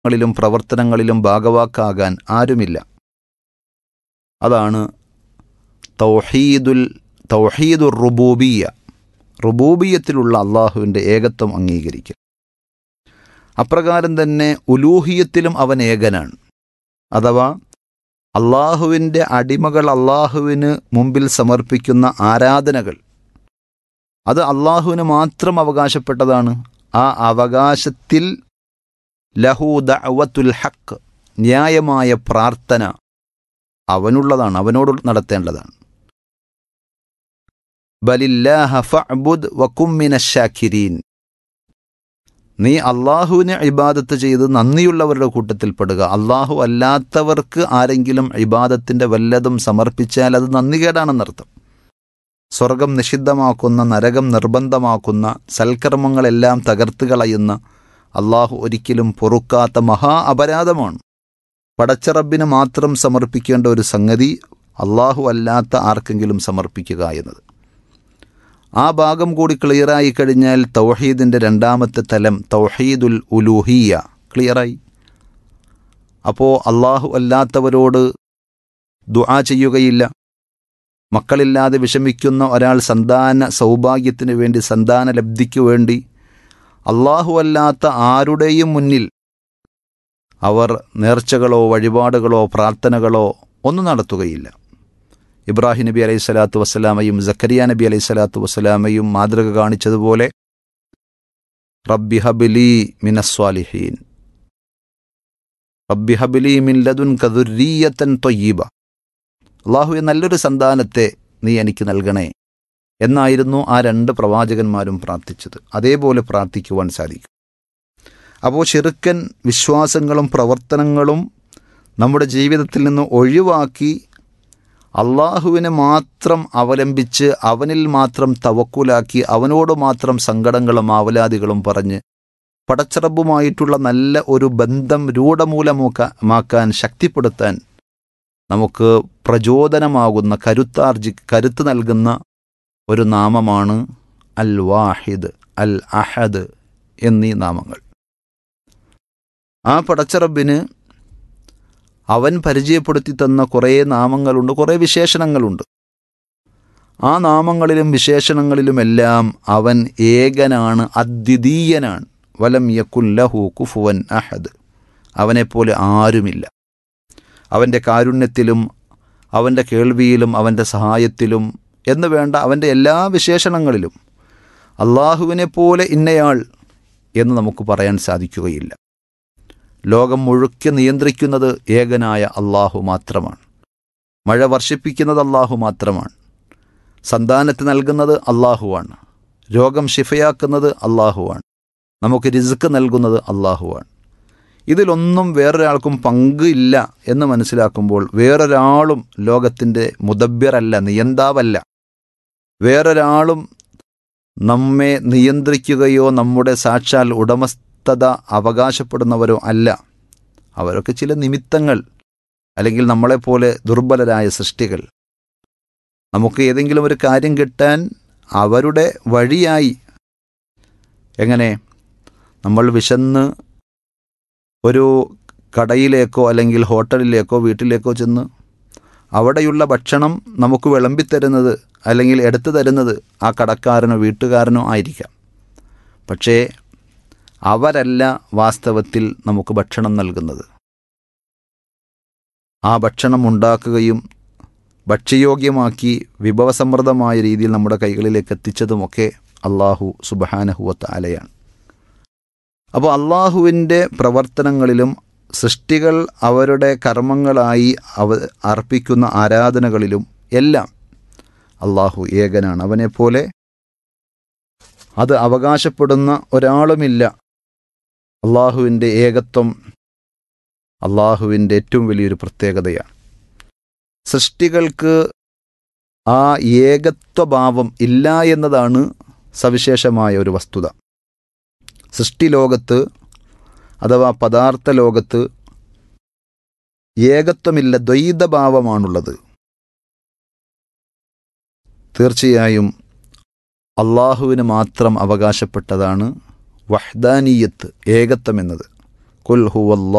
ങ്ങളിലും പ്രവർത്തനങ്ങളിലും ഭാഗവാക്കാകാൻ ആരുമില്ല അതാണ് തൗഹീദുൽ തൗഹീദുർ റുബൂബിയ റുബൂബിയത്തിലുള്ള അള്ളാഹുവിൻ്റെ ഏകത്വം അംഗീകരിക്കൽ അപ്രകാരം തന്നെ ഉലൂഹിയത്തിലും അവൻ ഏകനാണ് അഥവാ അള്ളാഹുവിൻ്റെ അടിമകൾ അള്ളാഹുവിന് മുമ്പിൽ സമർപ്പിക്കുന്ന ആരാധനകൾ അത് അള്ളാഹുവിന് മാത്രം അവകാശപ്പെട്ടതാണ് ആ അവകാശത്തിൽ ലഹു ദഅവത്തുൽ ഹക്ക് ന്യായമായ പ്രാർത്ഥന അവനുള്ളതാണ് അവനോട് നടത്തേണ്ടതാണ് ബലില്ലാഹ ഫഅബുദ് വകുമ്മിന ഷാക്കിരീൻ നീ അള്ളാഹുവിനെ ഇബാദത്ത് ചെയ്ത് നന്ദിയുള്ളവരുടെ കൂട്ടത്തിൽപ്പെടുക അള്ളാഹു അല്ലാത്തവർക്ക് ആരെങ്കിലും ഇബാദത്തിൻ്റെ വല്ലതും സമർപ്പിച്ചാൽ അത് നന്ദികേടാണെന്നർത്ഥം സ്വർഗം നിഷിദ്ധമാക്കുന്ന നരകം നിർബന്ധമാക്കുന്ന സൽക്കർമ്മങ്ങളെല്ലാം തകർത്ത് കളയുന്ന അള്ളാഹു ഒരിക്കലും പൊറുക്കാത്ത മഹാ അപരാധമാണ് പടച്ചറബിന് മാത്രം സമർപ്പിക്കേണ്ട ഒരു സംഗതി അള്ളാഹു അല്ലാത്ത ആർക്കെങ്കിലും സമർപ്പിക്കുക എന്നത് ആ ഭാഗം കൂടി ക്ലിയറായി കഴിഞ്ഞാൽ തൗഹീദിൻ്റെ രണ്ടാമത്തെ തലം തൗഹീദുൽ ഉലൂഹിയ ക്ലിയറായി അപ്പോൾ അള്ളാഹു അല്ലാത്തവരോട് ദുആ ചെയ്യുകയില്ല മക്കളില്ലാതെ വിഷമിക്കുന്ന ഒരാൾ സന്താന സൗഭാഗ്യത്തിനു വേണ്ടി സന്താന ലബ്ധിക്കു വേണ്ടി അള്ളാഹു അല്ലാത്ത ആരുടെയും മുന്നിൽ അവർ നേർച്ചകളോ വഴിപാടുകളോ പ്രാർത്ഥനകളോ ഒന്നും നടത്തുകയില്ല ഇബ്രാഹിം നബി അലൈഹി സ്വലാത്തു വസ്സലാമയും ജക്കരിയ നബി അലൈഹി സ്വലാത്തു വസ്സലാമയും മാതൃക കാണിച്ചതുപോലെ റബ്ബി ഹബിലി മിനസ്വാലിഹീൻ റബ്ബി ഹബിലി മിൻ ലതുൻ കതുരീയത്തൻ തൊയ്യീബ അള്ളാഹു നല്ലൊരു സന്താനത്തെ നീ എനിക്ക് നൽകണേ എന്നായിരുന്നു ആ രണ്ട് പ്രവാചകന്മാരും പ്രാർത്ഥിച്ചത് അതേപോലെ പ്രാർത്ഥിക്കുവാൻ സാധിക്കും അപ്പോൾ ചെറുക്കൻ വിശ്വാസങ്ങളും പ്രവർത്തനങ്ങളും നമ്മുടെ ജീവിതത്തിൽ നിന്ന് ഒഴിവാക്കി അള്ളാഹുവിനെ മാത്രം അവലംബിച്ച് അവനിൽ മാത്രം തവക്കുലാക്കി അവനോട് മാത്രം സങ്കടങ്ങളും ആവലാദികളും പറഞ്ഞ് പടച്ചറബുമായിട്ടുള്ള നല്ല ഒരു ബന്ധം രൂഢമൂലമാക്കാൻ ശക്തിപ്പെടുത്താൻ നമുക്ക് പ്രചോദനമാകുന്ന കരുത്താർജി കരുത്ത് നൽകുന്ന ഒരു നാമമാണ് അൽ വാഹിദ് അൽ അഹദ് എന്നീ നാമങ്ങൾ ആ പടച്ചറബിന് അവൻ പരിചയപ്പെടുത്തി തന്ന കുറേ നാമങ്ങളുണ്ട് കുറേ വിശേഷണങ്ങളുണ്ട് ആ നാമങ്ങളിലും വിശേഷണങ്ങളിലുമെല്ലാം അവൻ ഏകനാണ് അദ്വിതീയനാണ് വലം യക്കുല്ലഹു കുഫുവൻ അഹദ് അവനെപ്പോലെ ആരുമില്ല അവൻ്റെ കാരുണ്യത്തിലും അവൻ്റെ കേൾവിയിലും അവൻ്റെ സഹായത്തിലും എന്ന് വേണ്ട അവൻ്റെ എല്ലാ വിശേഷണങ്ങളിലും അള്ളാഹുവിനെ പോലെ ഇന്നയാൾ എന്ന് നമുക്ക് പറയാൻ സാധിക്കുകയില്ല ലോകം മുഴുക്കെ നിയന്ത്രിക്കുന്നത് ഏകനായ അള്ളാഹു മാത്രമാണ് മഴ വർഷിപ്പിക്കുന്നത് അള്ളാഹു മാത്രമാണ് സന്താനത്തിന് നൽകുന്നത് അള്ളാഹുവാണ് രോഗം ശിഫയാക്കുന്നത് അള്ളാഹുവാണ് നമുക്ക് റിസ്ക് നൽകുന്നത് അള്ളാഹുവാണ് ഇതിലൊന്നും വേറൊരാൾക്കും പങ്കില്ല എന്ന് മനസ്സിലാക്കുമ്പോൾ വേറൊരാളും ലോകത്തിൻ്റെ മുദബ്യറല്ല നിയന്താവല്ല വേറൊരാളും നമ്മെ നിയന്ത്രിക്കുകയോ നമ്മുടെ സാക്ഷാൽ ഉടമസ്ഥത അവകാശപ്പെടുന്നവരോ അല്ല അവരൊക്കെ ചില നിമിത്തങ്ങൾ അല്ലെങ്കിൽ നമ്മളെപ്പോലെ ദുർബലരായ സൃഷ്ടികൾ നമുക്ക് ഏതെങ്കിലും ഒരു കാര്യം കിട്ടാൻ അവരുടെ വഴിയായി എങ്ങനെ നമ്മൾ വിശന്ന് ഒരു കടയിലേക്കോ അല്ലെങ്കിൽ ഹോട്ടലിലേക്കോ വീട്ടിലേക്കോ ചെന്ന് അവിടെയുള്ള ഭക്ഷണം നമുക്ക് വിളമ്പിത്തരുന്നത് അല്ലെങ്കിൽ എടുത്തു തരുന്നത് ആ കടക്കാരനോ വീട്ടുകാരനോ ആയിരിക്കാം പക്ഷേ അവരല്ല വാസ്തവത്തിൽ നമുക്ക് ഭക്ഷണം നൽകുന്നത് ആ ഭക്ഷണം ഉണ്ടാക്കുകയും ഭക്ഷ്യയോഗ്യമാക്കി വിഭവസമൃദ്ധമായ രീതിയിൽ നമ്മുടെ കൈകളിലേക്ക് എത്തിച്ചതുമൊക്കെ അള്ളാഹു സുബഹാനഹുവത്ത് അലയാണ് അപ്പോൾ അള്ളാഹുവിൻ്റെ പ്രവർത്തനങ്ങളിലും സൃഷ്ടികൾ അവരുടെ കർമ്മങ്ങളായി അവ അർപ്പിക്കുന്ന ആരാധനകളിലും എല്ലാം അള്ളാഹു ഏകനാണ് അവനെപ്പോലെ അത് അവകാശപ്പെടുന്ന ഒരാളുമില്ല അള്ളാഹുവിൻ്റെ ഏകത്വം അള്ളാഹുവിൻ്റെ ഏറ്റവും വലിയൊരു പ്രത്യേകതയാണ് സൃഷ്ടികൾക്ക് ആ ഏകത്വഭാവം ഇല്ല എന്നതാണ് സവിശേഷമായ ഒരു വസ്തുത സൃഷ്ടിലോകത്ത് അഥവാ പദാർത്ഥ ലോകത്ത് ഏകത്വമില്ല ദ്വൈതഭാവമാണുള്ളത് തീർച്ചയായും അള്ളാഹുവിന് മാത്രം അവകാശപ്പെട്ടതാണ് വഹ്ദാനീയത്ത് ഏകത്വം എന്നത് കുൽ ഹുവല്ല